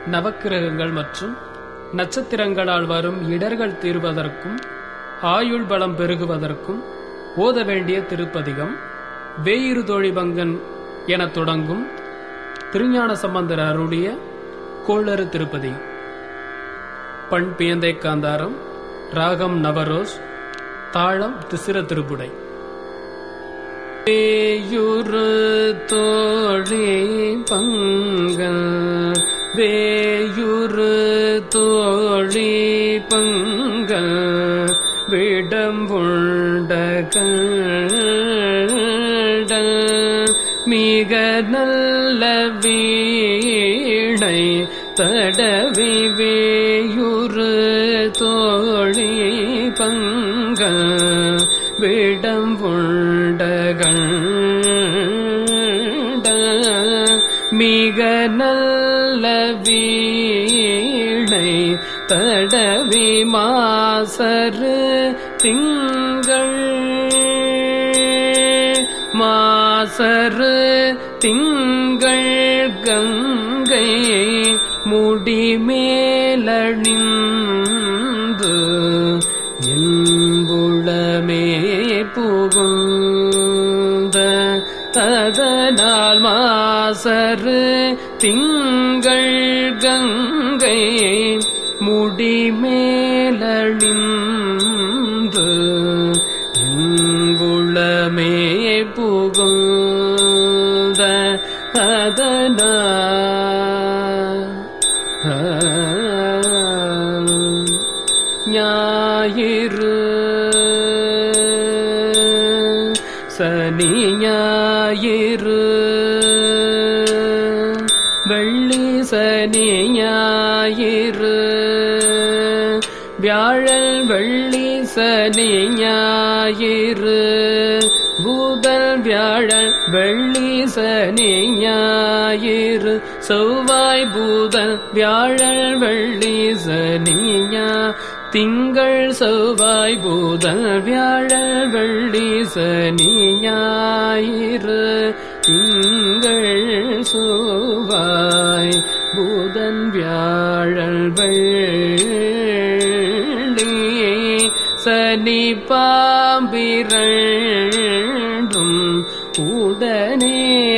நவக்கிரகங்கள் மற்றும் நட்சத்திரங்களால் வரும் இடர்கள் தீர்வதற்கும் ஆயுள் பலம் பெருகுவதற்கும் ஓத வேண்டிய திருப்பதிகம் வேயிரு தோழிபங்கன் எனத் தொடங்கும் திருஞான சம்பந்தர் அருளிய கோளறு திருப்பதி பண் பியந்தை காந்தாரம் ராகம் நவரோஸ் தாளம் திசிர திருப்புடை வேயுரு தோழி பங்கல் வேயுரு தோழி பங்கல் விடம்புண்டகள் மிக நல்ல வீணை தடவி வேயுரு தோழி பங்க விடம்புண்டகள் மிக நல்ல வீணை தடவி மாசரு திங்கள் மாசரு திங்கள் கங்கை முடிமேலணிந்து என்புளமே புகுந்த அதனால் மாசரு திங்கள் கங்கை முடிமேலணிந்து என்புளமே புகுந்த அதனால் ஞாயிறு சனி ஞாயிறு வெள்ளி சனி ஞாயிறு வியாழல் வெள்ளி சனி ஞாயிறு பூதல் வியாழல் வெள்ளி சனி ஞாயிறு செவ்வாய் பூதல் வியாழல் வெள்ளி சனி ஞா திங்கள் செவ்வாய் பூதல் வியாழல் வெள்ளி சனி ஞாயிறு திங்கள் செவ்வாய் பூதன் வியாழல் வெள்ளி சனி பாம்பிரண்டும் உடனே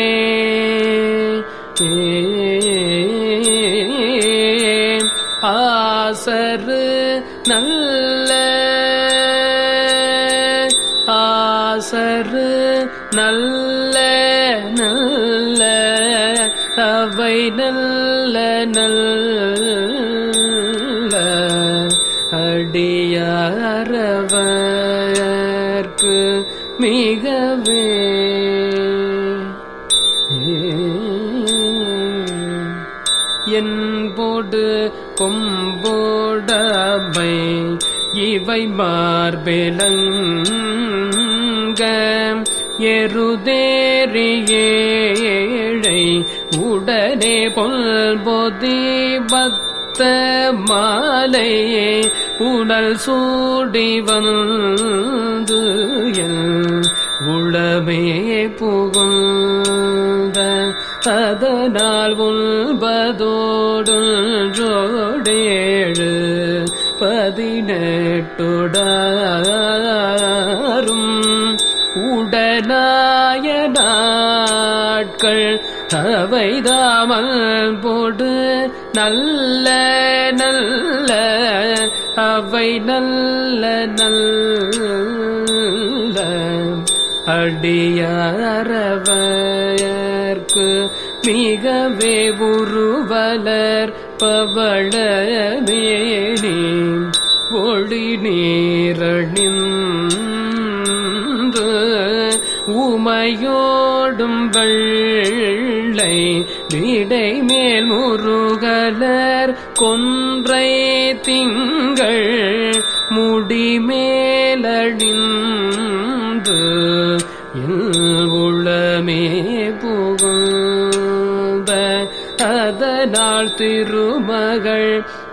ஆசரு நல்ல ஆசரு நல்ல நல்ல அவை நல்ல நல்ல அடியாரவர்க்கு மிகவே என்போடு கொம்போடவை இவை மார்பெலங்க எருதேறியேழை உடனே பொல்பொதி பத்த மாலையே உடல் சூடி வந்து உளமே புகுந்த அதனால் உள்பதோடு ஜோடேழு பதினெட்டுடாரும் உடனாய நாட்கள் அவைதாமல் போடு நல்ல நல்ல அவை நல்ல நல்ல அடியாரவர்க்கு மிகவே உருவலர் பவளமேனி ஒளி நீரணிந்து உமையோடும் வெள்ளை விடை மேல் முருகலர் கொன்றை திங்கள் முடிமேலணிந்து உள்ளமே புகுந்த அதனால் திருமகள்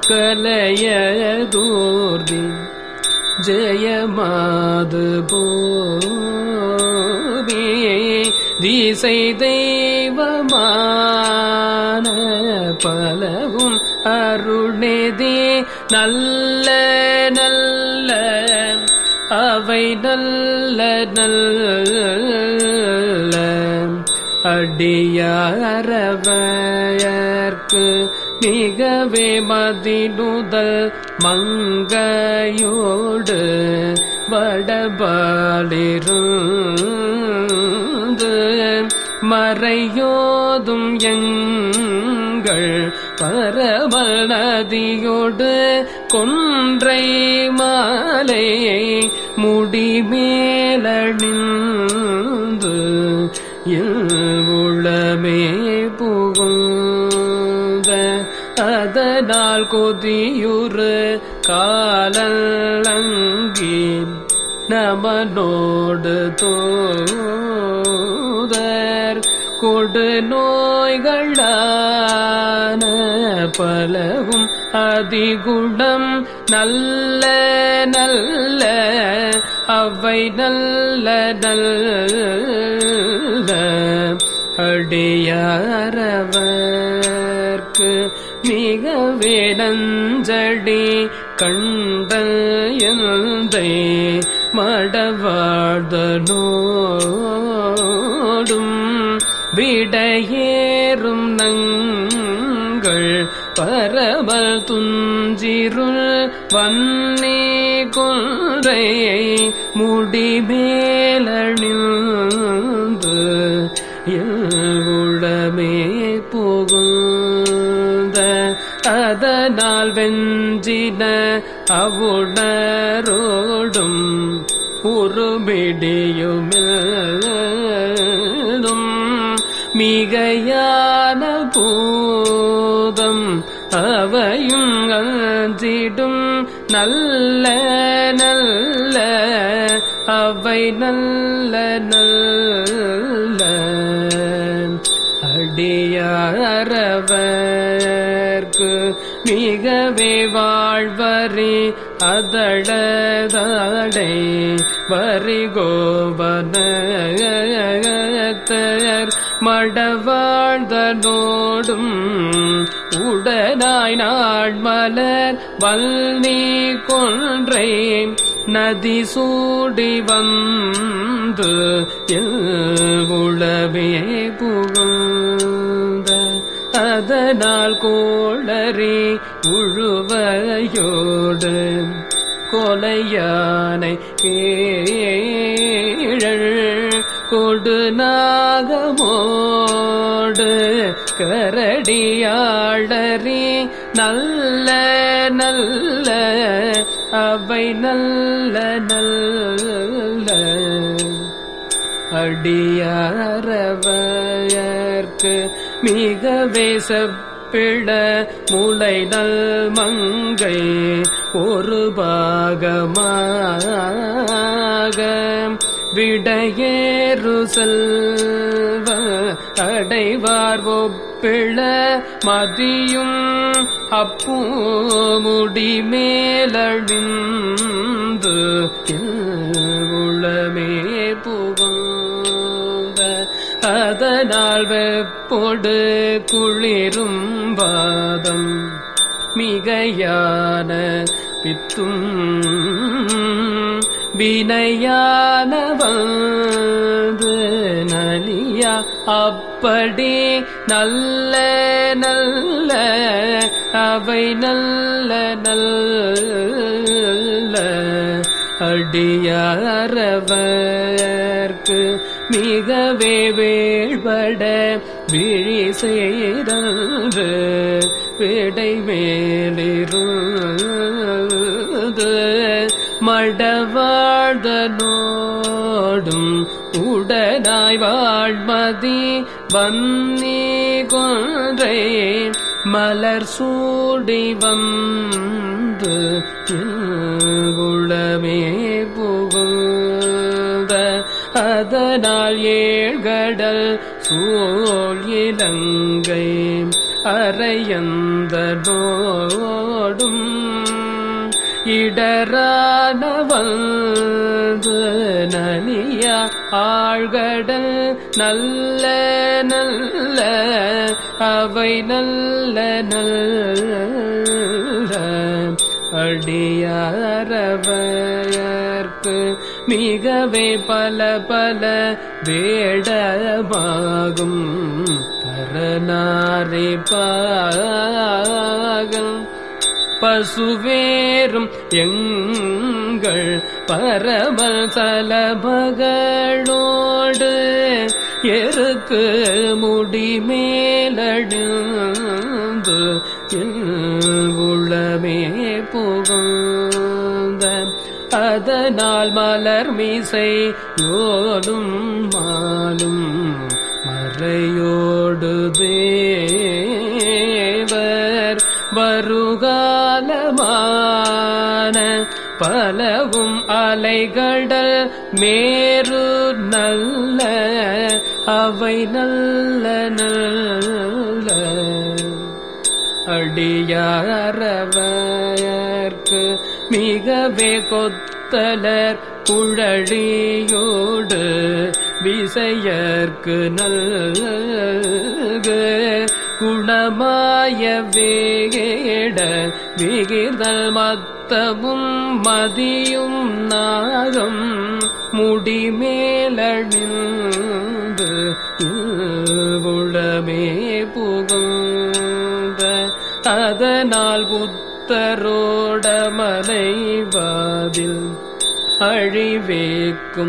கலையதூர்தி ஜெயமாது போவே திசை தெய்வமான பலவும் அருள்நெதி நல்ல நல்ல அவை நல்ல நல்ல அடியாரவயர்க்கு மிகவே மதினுதல் மங்கையோடு வடபாலிருந்து மறையோதும் எங்கள் பரவல் நதியோடு கொன்றை மாலை முடிமேலணிந்து உளமே புகுந்த அதனால் கொதியுறு காலங்கி நமனோடு தோதர் கொடு நோய்களான பலவும் அதிகுணம் நல்ல நல்ல அவை நல்ல நல்ல அடியாரவர்க்கு மிகவே நஞ்சடி கண்டல் எந்தை மடவாழ்தனோடும் விடையேறும் நங்கள் பரவல் துஞ்சிருள் வன்னே கொன்றை முடிமேலணிந்து உளமே புகுந்த அதனால் வெஞ்சின அவுணரோடும் உருபிடியுமிழும் மிகையான பூதம் அவையும் அஞ்சிடும் நல்ல நல்ல அவை நல்ல நல்ல அடியாரவர்க்கு மிகவே வாழ்வரி அதழதடை வரிகோபனத்தர் மடவாழ்தனோடும் உடனாய் நாள் மலர் வல்னி கொன்றை நதி சூடி வந்து உளவே புகுந்த அதனால் கோளறி உழுவையோடு கொலையானை கேழல் கொடு நாகமோடு கரடியாளரி நல்ல நல்ல அவை நல்ல நல்ல அடியாரவயர்க்கு மிகவே செப்பிட முளை நல் மங்கை ஒரு பாகமாக விடையேறு செல்வ அடைவார் ஒப்பிள மதியும் அப்பூ முடி மேலழிந்து உளமே புகுந்த அதனால் வெப்பொடு குளிரும் பாதம் மிகையான பித்தும் வினையானவது நலியா அப்படி நல்ல நல்ல அவை நல்ல நல்ல அடியாரவர்க்கு மிகவே வேள்பட விழி செய்தன்று விடை மேலிருந்து மடவாழ்தனோடும் உடனாய் வாழ்மதி வன்னி கொன்றை மலர் சூடி வந்து குளமே புகுந்த அதனால் ஏழ்கடல் சூழ் இலங்கை அரையந்தனோடும் இடரானவந்து நனியா ஆழ்கடல் நல்ல நல்ல அவை நல்ல நல்ல அடியாரவையர்க்கு மிகவே பல பல வேடமாகும் பரநாரி பாகம் பசுவேரும் எங்கள் பரமல் தலபகளோடு எருக்கு முடிமேலடிந்து உள்ளமே புகுந்த அதனால் மலர் மீசை யோலும் மாலும் மறையோடு தேவர் வருகாலமான பலவும் அலைகடல் மேரு நல்ல அவை நல்ல நல்ல அடியாரவர்க்கு மிகவே கொத்தலர் குழலியோடு விசையர்க்கு நல்கு குணமாய வேட விகிதல் மத்தமும் மதியும் நாகம் முடிமேலணிந்து உளமே புகுந்த அதனால் புத்தரோட மனைவாதில் அழிவேக்கும்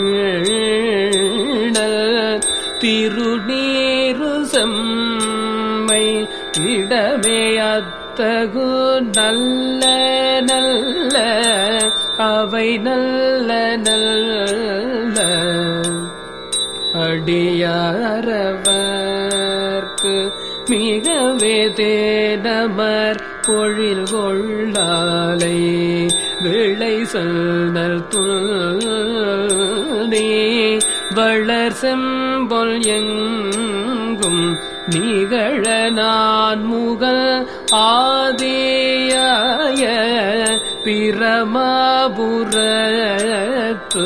அண்ணல் திருநீரு செம்மை இடமே அத்தகு நல்ல நல்ல அவை நல்ல நல்ல அடியாரவர்க்கு மிகவே தேனமர் பொழில் கொள்ளாலை விளை சொன்னல் துணி வளர் செம்பொல் எங்கும் நிகழ நான் முகல் ஆதியாய பிரமாபுரத்து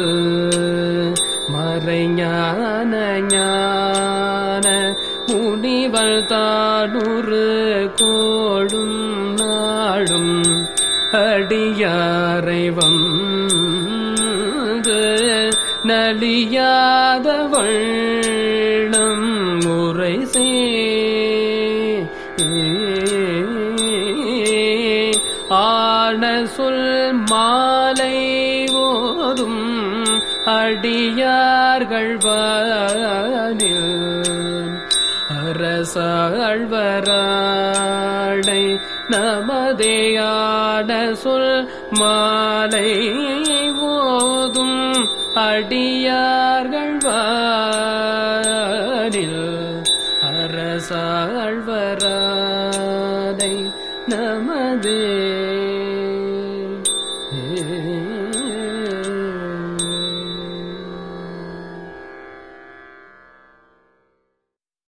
மறைஞான ஞான முனிவள் தானுறு கோடும் நாடும் அடியாரை வந்து நலியாத வண்ணம் முறை ஆன சொல் மாலை ஓதும் அடியார்கள் வானில் அரசாழ்வராடை நமதேயான சொல் மாலை ஓதும் அடியார்கள் வானில் அரசாழ்வராடை நமதே ஏ